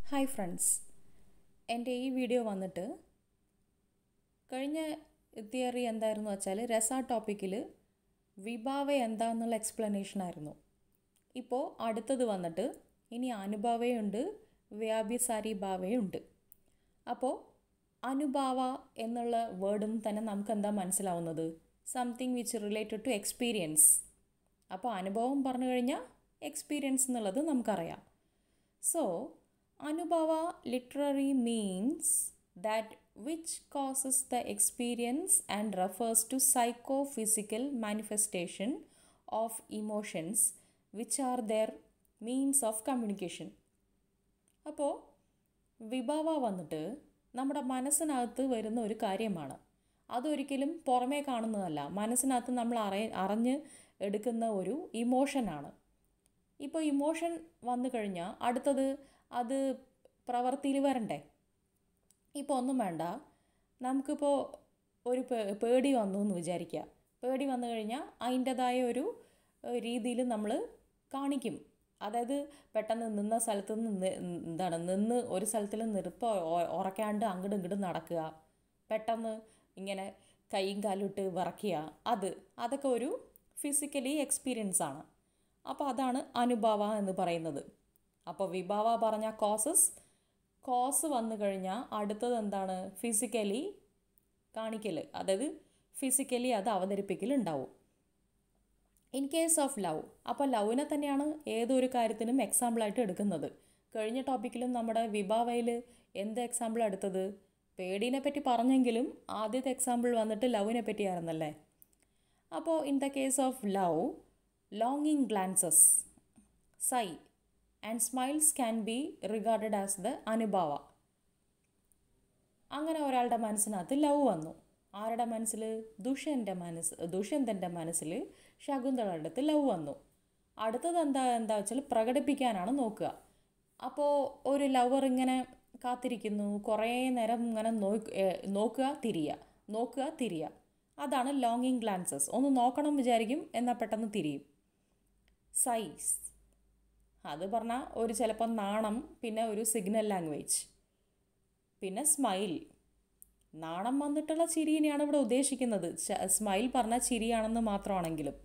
Hi friends എൻ്റെ ഈ video വന്നിട്ട് കഴിഞ്ഞ തിയറി എന്തായിരുന്നു വെച്ചാൽ രസ ടോപ്പിക്കിൽ വിഭാവ എന്താന്നുള്ള എക്സ്പ്ലനേഷൻ ആയിരുന്നു ഇപ്പോൾ അടുത്തത് വന്നിട്ട് ഇനി അനുഭാവയുണ്ട് വ്യാപിസാരി ഭാവയുണ്ട് അപ്പോൾ അനുഭാവ എന്നുള്ള വേർഡിൽ നിന്ന് തന്നെ നമുക്ക് എന്താ മനസ്സിലാവുന്നത് something which related to experience അപ്പോൾ അനുഭവം പറഞ്ഞു കഴിഞ്ഞാൽ എക്സ്പീരിയൻസ് എന്നുള്ളത് നമുക്കറിയാം സോ അനുഭവ literally means that which causes the experience and refers to psycho physical manifestation of emotions which are their means of communication അപ്പോൾ വിഭാവ വന്നിട്ട് നമ്മുടെ മനസ്സിനകത്ത് വരുന്ന ഒരു കാര്യമാണ് അതൊരിക്കലും പുറമേ കാണുന്നതല്ല മനസ്സിനകത്ത് നമ്മൾ അറിയ അറിഞ്ഞ് എടുക്കുന്ന ഒരു ഇമോഷനാണ് ഇപ്പോൾ ഇമോഷൻ വന്നു കഴിഞ്ഞാൽ അടുത്തത് അത് പ്രവൃത്തിയിൽ വരണ്ടേ ഇപ്പോൾ ഒന്നും വേണ്ട നമുക്കിപ്പോൾ ഒരു പേ- പേടി വന്നു എന്ന് വിചാരിക്കുക പേടി വന്നു കഴിഞ്ഞാൽ അതിൻ്റെതായ ഒരു രീതിയിൽ നമ്മൾ കാണിക്കും അതായത് പെട്ടെന്ന് നിന്ന സ്ഥലത്ത് നിന്ന് നി- എന്താണ് നിന്ന് ഒരു സ്ഥലത്തിൽ നിർപ്പോൾ ഉറക്കാണ്ട് അങ്ങോട്ടും ഇങ്ങോട്ടും നടക്കുക പെട്ടെന്ന് ഇങ്ങനെ കൈയും കാലും ഇട്ട് വിറയ്ക്കുക അത് അതൊക്കെ ഒരു ഫിസിക്കലി എക്സ്പീരിയൻസ് ആണ് അപ്പോൾ അതാണ് അനുഭാവ എന്ന് പറയുന്നത് അപ്പോൾ വിഭാവ പറഞ്ഞ കോസസ് കോസ് വന്നു കഴിഞ്ഞാൽ അടുത്തത് എന്താണ് ഫിസിക്കലി കാണിക്കൽ അതായത് ഫിസിക്കലി അത് അവതരിപ്പിക്കൽ ഉണ്ടാവും ഇൻ കേസ് ഓഫ് ലവ് അപ്പോൾ ലവിനെ തന്നെയാണ് ഏതൊരു കാര്യത്തിനും എക്സാമ്പിളായിട്ട് എടുക്കുന്നത് കഴിഞ്ഞ ടോപ്പിക്കിലും നമ്മുടെ വിഭാവയിൽ എന്ത് എക്സാമ്പിൾ എടുത്തത് പേടീനെ പറ്റി പറഞ്ഞെങ്കിലും ആദ്യത്തെ എക്സാമ്പിൾ വന്നിട്ട് ലവിനെ പറ്റിയായിരുന്നല്ലേ അപ്പോൾ in the case of love ലോങ്ങിങ് glances sigh and smiles can be regarded as the അനുഭാവ അങ്ങനെ ഒരാളുടെ മനസ്സിനകത്ത് ലവ് വന്നു ആരുടെ മനസ്സിൽ ദുഷ്യൻ്റെ മനസ്സ് ദുഷ്യന്തൻ്റെ മനസ്സിൽ ശകുന്തളയുടെ അടുത്ത് ലവ് വന്നു അടുത്തത് എന്താ എന്താ വെച്ചാൽ പ്രകടിപ്പിക്കാനാണ് നോക്കുക അപ്പോൾ ഒരു ലവർ ഇങ്ങനെ കാത്തിരിക്കുന്നു കുറേ നേരം ഇങ്ങനെ നോക്ക് ഏ- നോക്കുക തിരിയുക നോക്കുക തിരിയുക അതാണ് ലോങ്ങിങ് ഗ്ലാൻസസ് ഒന്ന് നോക്കണം വിചാരിക്കും എന്നാൽ പെട്ടെന്ന് തിരിയും സൈസ് അത് പറഞ്ഞാൽ ഒരു ചിലപ്പോൾ നാണം പിന്നെ ഒരു സിഗ്നൽ ലാംഗ്വേജ് പിന്നെ സ്മൈൽ നാണം വന്നിട്ടുള്ള ചിരിനെയാണ് ഇവിടെ ഉദ്ദേശിക്കുന്നത് ച- സ്മൈൽ പറഞ്ഞാൽ ചിരിയാണെന്ന് മാത്രമാണെങ്കിലും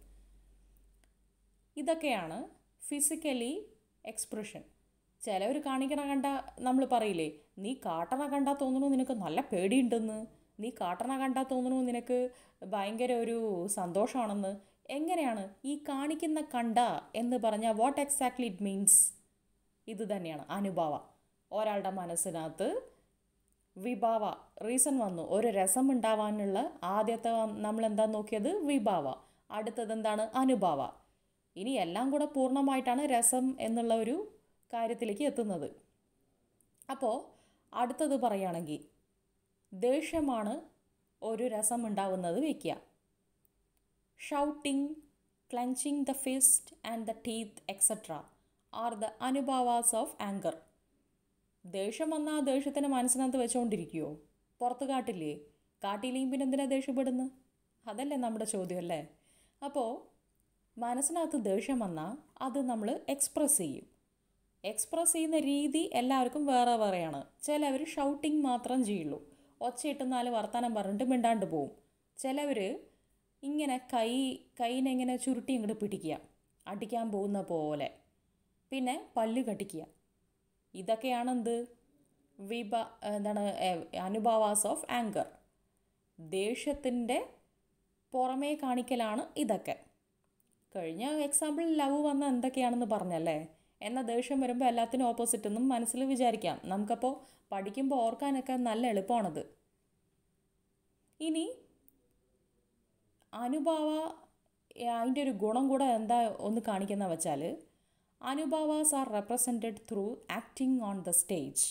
ഇതൊക്കെയാണ് ഫിസിക്കലി എക്സ്പ്രഷൻ ചിലവർ കാണിക്കണ കണ്ട നമ്മൾ പറയില്ലേ നീ കാട്ടണ കണ്ടാൽ തോന്നുന്നു നിനക്ക് നല്ല പേടിയുണ്ടെന്ന് നീ കാട്ടണ കണ്ടാൽ തോന്നുന്നു നിനക്ക് ഭയങ്കര ഒരു സന്തോഷമാണെന്ന് എങ്ങനെയാണ് ഈ കാണിക്കുന്ന കണ്ട എന്ന് പറഞ്ഞാൽ വാട്ട് എക്സാക്ട്ലി ഇറ്റ് മീൻസ് ഇത് തന്നെയാണ് അനുഭാവ ഒരാളുടെ മനസ്സിനകത്ത് വിഭാവ റീസൺ വന്നു ഒരു രസം ഉണ്ടാവാനുള്ള ആദ്യത്തെ നമ്മൾ എന്താ നോക്കിയത് വിഭാവ അടുത്തത് എന്താണ് അനുഭാവ ഇനി എല്ലാം കൂടെ പൂർണ്ണമായിട്ടാണ് രസം എന്നുള്ള ഒരു കാര്യത്തിലേക്ക് എത്തുന്നത് അപ്പോൾ അടുത്തത് പറയുകയാണെങ്കിൽ ദേഷ്യമാണ് ഒരു രസം ഉണ്ടാവുന്നത് വയ്ക്കുക shouting clenching the fist and the teeth etcetera are the അനുഭാവാസ് ഓഫ് ആങ്കർ ദേഷ്യം വന്നാൽ ആ ദേഷ്യത്തിന് മനസ്സിനകത്ത് വെച്ചുകൊണ്ടിരിക്കുമോ പുറത്ത് കാട്ടില്ലേ കാട്ടിയില്ലെങ്കിൽ പിന്നെ എന്തിനാ ദേഷ്യപ്പെടുന്നു അതല്ലേ നമ്മുടെ ചോദ്യം അല്ലേ അപ്പോൾ മനസ്സിനകത്ത് ദേഷ്യം വന്നാൽ അത് നമ്മൾ എക്സ്പ്രസ് ചെയ്യും എക്സ്പ്രസ് ചെയ്യുന്ന രീതി എല്ലാവർക്കും വേറെ വേറെയാണ് ചിലവർ ഷൗട്ടിങ് മാത്രം ചെയ്യുള്ളൂ ഒച്ചയിട്ട് നാല് വർത്തമാനം പറഞ്ഞിട്ട് മിണ്ടാണ്ട് പോവും ചിലവർ ഇങ്ങനെ കൈ കൈനെ ഇങ്ങനെ ചുരുട്ടി ഇങ്ങോട്ട് പിടിക്കുക അടിക്കാൻ പോകുന്ന പോലെ പിന്നെ പല്ല് കടിക്കുക ഇതൊക്കെയാണ് എന്ത് വിഭ എന്താണ് അനുഭാവാസ് ഓഫ് ആങ്കർ ദേഷ്യത്തിൻ്റെ പുറമേ കാണിക്കലാണ് ഇതൊക്കെ കഴിഞ്ഞ എക്സാമ്പിൾ ലവ് വന്ന എന്തൊക്കെയാണെന്ന് പറഞ്ഞല്ലേ എന്നാൽ ദേഷ്യം വരുമ്പോൾ എല്ലാത്തിനും ഓപ്പോസിറ്റ് എന്നും മനസ്സിൽ വിചാരിക്കാം നമുക്കപ്പോൾ പഠിക്കുമ്പോൾ ഓർക്കാനൊക്കെ നല്ല എളുപ്പമാണത് ഇനി അനുഭാവ അതിൻ്റെ ഒരു ഗുണം കൂടെ എന്താ ഒന്ന് കാണിക്കുന്ന വെച്ചാൽ അനുഭാവാസ് are represented through acting on the stage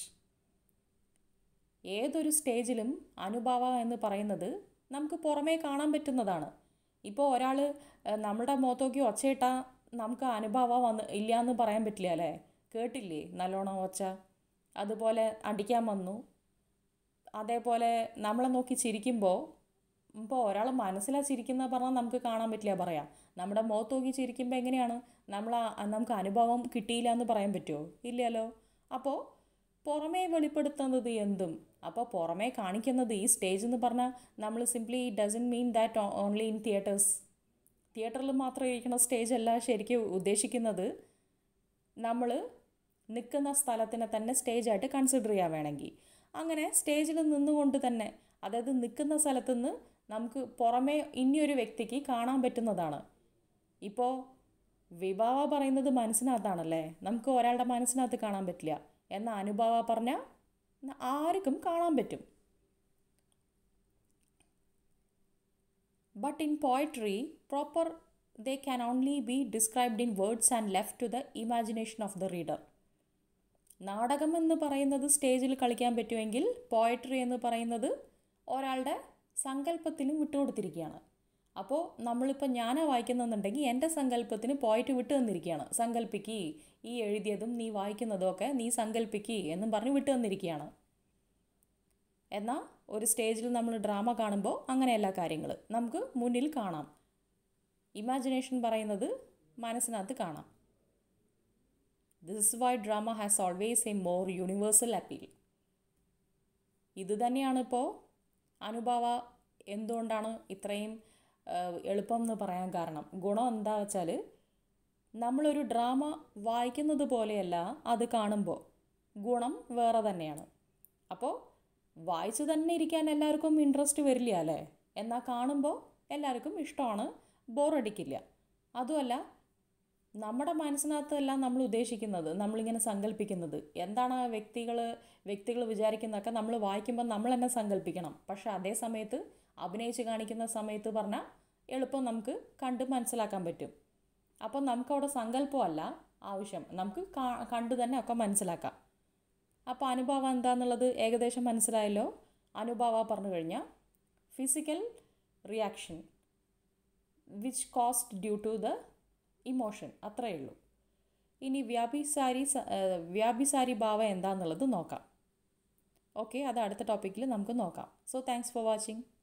ഏതൊരു സ്റ്റേജിലും അനുഭാവ എന്ന് പറയുന്നത് നമുക്ക് പുറമേ കാണാൻ പറ്റുന്നതാണ് ഇപ്പോൾ ഒരാൾ നമ്മുടെ മുഖത്തോക്കി ഒച്ചയിട്ടാൽ നമുക്ക് അനുഭാവം വന്ന് ഇല്ല എന്ന് പറയാൻ പറ്റില്ല അല്ലേ കേട്ടില്ലേ നല്ലോണം ഒച്ച അതുപോലെ അടിക്കാൻ വന്നു അതേപോലെ നമ്മളെ നോക്കി ചിരിക്കുമ്പോൾ ഇപ്പോൾ ഒരാൾ മനസ്സിലാ ചിരിക്കുന്ന പറഞ്ഞാൽ നമുക്ക് കാണാൻ പറ്റില്ല പറയാം നമ്മുടെ മുഖത്ത് നോക്കി ചിരിക്കുമ്പോൾ എങ്ങനെയാണ് നമ്മൾ ആ- നമുക്ക് അനുഭവം കിട്ടിയില്ല എന്ന് പറയാൻ പറ്റുമോ ഇല്ലല്ലോ അപ്പോൾ പുറമേ വെളിപ്പെടുത്തുന്നത് എന്തും അപ്പോൾ പുറമേ കാണിക്കുന്നത് ഈ സ്റ്റേജ് എന്ന് പറഞ്ഞാൽ നമ്മൾ simply doesn't mean that only in theatres തിയേറ്ററിൽ മാത്രം ഇരിക്കുന്ന സ്റ്റേജ് അല്ല ശരിക്കും ഉദ്ദേശിക്കുന്നത് നമ്മൾ നിൽക്കുന്ന സ്ഥലത്തിനെ തന്നെ സ്റ്റേജായിട്ട് കൺസിഡർ ചെയ്യാൻ വേണമെങ്കിൽ അങ്ങനെ സ്റ്റേജിൽ നിന്നുകൊണ്ട് തന്നെ അതായത് നിൽക്കുന്ന സ്ഥലത്തു നിന്ന് നമുക്ക് പുറമേ ഇനിയൊരു വ്യക്തിക്ക് കാണാൻ പറ്റുന്നതാണ് ഇപ്പോൾ വിഭാവ പറയുന്നത് മനസ്സിനകത്താണല്ലേ നമുക്ക് ഒരാളുടെ മനസ്സിനകത്ത് കാണാൻ പറ്റില്ല എന്നാൽ അനുഭാവ പറഞ്ഞാൽ ആർക്കും കാണാൻ പറ്റും But in poetry, proper they can only be described in words and left to the imagination of the reader. നാടകം എന്ന് പറയുന്നത് സ്റ്റേജിൽ കളിക്കാൻ പറ്റുമെങ്കിൽ പോയട്രി എന്ന് പറയുന്നത് ഒരാളുടെ സങ്കല്പത്തിനും വിട്ടുകൊടുത്തിരിക്കുകയാണ് അപ്പോൾ നമ്മളിപ്പോൾ ഞാനാ വായിക്കുന്നെന്നുണ്ടെങ്കിൽ എൻ്റെ സങ്കല്പത്തിന് പോയിട്ട് വിട്ടു തന്നിരിക്കുകയാണ് സങ്കല്പിക്ക് ഈ എഴുതിയതും നീ വായിക്കുന്നതും ഒക്കെ നീ സങ്കല്പിക്ക് എന്നും പറഞ്ഞ് വിട്ടു തന്നിരിക്കുകയാണ് എന്നാൽ ഒരു സ്റ്റേജിൽ നമ്മൾ ഡ്രാമ കാണുമ്പോൾ അങ്ങനെയല്ല കാര്യങ്ങൾ നമുക്ക് മുന്നിൽ കാണാം ഇമാജിനേഷൻ പറയുന്നത് മനസ്സിനകത്ത് കാണാം this is why drama has always a more universal appeal ഇത് തന്നെയാണ് ഇപ്പോൾ അനുഭവ എന്തുകൊണ്ടാണ് ഇത്രയും എളുപ്പം എന്ന് പറയാൻ കാരണം ഗുണം എന്താ വെച്ചാൽ നമ്മളൊരു ഡ്രാമ വായിക്കുന്നത് പോലെയല്ല അത് കാണുമ്പോൾ ഗുണം വേറെ തന്നെയാണ് അപ്പോൾ വായിച്ചു തന്നെ ഇരിക്കാൻ എല്ലാവർക്കും ഇൻട്രസ്റ്റ് വരില്ല അല്ലേ എന്നാൽ കാണുമ്പോൾ എല്ലാവർക്കും ഇഷ്ടമാണ് ബോറടിക്കില്ല അതുമല്ല നമ്മുടെ മനസ്സിനകത്തല്ല നമ്മൾ ഉദ്ദേശിക്കുന്നത് നമ്മളിങ്ങനെ സങ്കല്പിക്കുന്നത് എന്താണ് ആ വ്യക്തികൾ വ്യക്തികൾ വിചാരിക്കുന്നതൊക്കെ നമ്മൾ വായിക്കുമ്പോൾ നമ്മൾ തന്നെ സങ്കല്പിക്കണം പക്ഷേ അതേ സമയത്ത് അഭിനയിച്ച് കാണിക്കുന്ന സമയത്ത് പറഞ്ഞാൽ എളുപ്പം നമുക്ക് കണ്ട് മനസ്സിലാക്കാൻ പറ്റും അപ്പോൾ നമുക്കവിടെ സങ്കല്പമല്ല ആവശ്യം നമുക്ക് കണ്ടു തന്നെ ഒക്കെ മനസ്സിലാക്കാം അപ്പോൾ അനുഭവം എന്താണെന്നുള്ളത് ഏകദേശം മനസ്സിലായല്ലോ അനുഭവ പറഞ്ഞു കഴിഞ്ഞാൽ physical reaction which caused due to the emotion അത്രയേ ഉള്ളൂ ഇനി വ്യാപിസാരി വ്യാപിസാരി ഭാവം എന്താണെന്നുള്ളത് നോക്കാം ഓക്കെ അത് അടുത്ത ടോപ്പിക്കിൽ നമുക്ക് നോക്കാം സോ താങ്ക്സ് ഫോർ വാച്ചിങ്